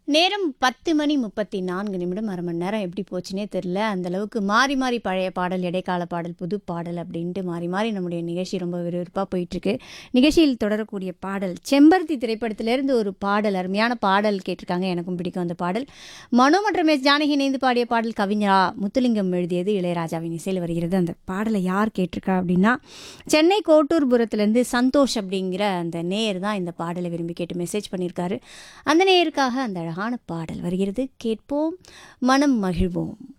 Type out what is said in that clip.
நேரம் பத்து மணி முப்பத்தி நான்கு நிமிடம் அரை மணி நேரம் எப்படி போச்சுனே தெரில அந்த அளவுக்கு மாறி மாறி பழைய பாடல் இடைக்கால பாடல் புது பாடல் அப்படின்ட்டு மாறி மாறி நம்முடைய நிகழ்ச்சி ரொம்ப விறுவிறுப்பாக போயிட்டுருக்கு நிகழ்ச்சியில் தொடரக்கூடிய பாடல் செம்பருத்தி திரைப்படத்திலேருந்து ஒரு பாடல் அருமையான பாடல் கேட்டிருக்காங்க எனக்கும் பிடிக்கும் அந்த பாடல் மனோ மற்றும் எஸ் ஜானகி இணைந்து பாடிய பாடல் கவிஞரா முத்துலிங்கம் எழுதியது இளையராஜாவின் இசையில் வருகிறது அந்த பாடலை யார் கேட்டிருக்கா அப்படின்னா சென்னை கோட்டூர்புரத்துலேருந்து சந்தோஷ் அப்படிங்கிற அந்த நேயர் தான் இந்த பாடலை விரும்பி கேட்டு மெசேஜ் பண்ணியிருக்காரு அந்த நேயருக்காக அந்த அழகான பாடல் வருகிறது கேட்போம் மனம் மகிழ்வோம்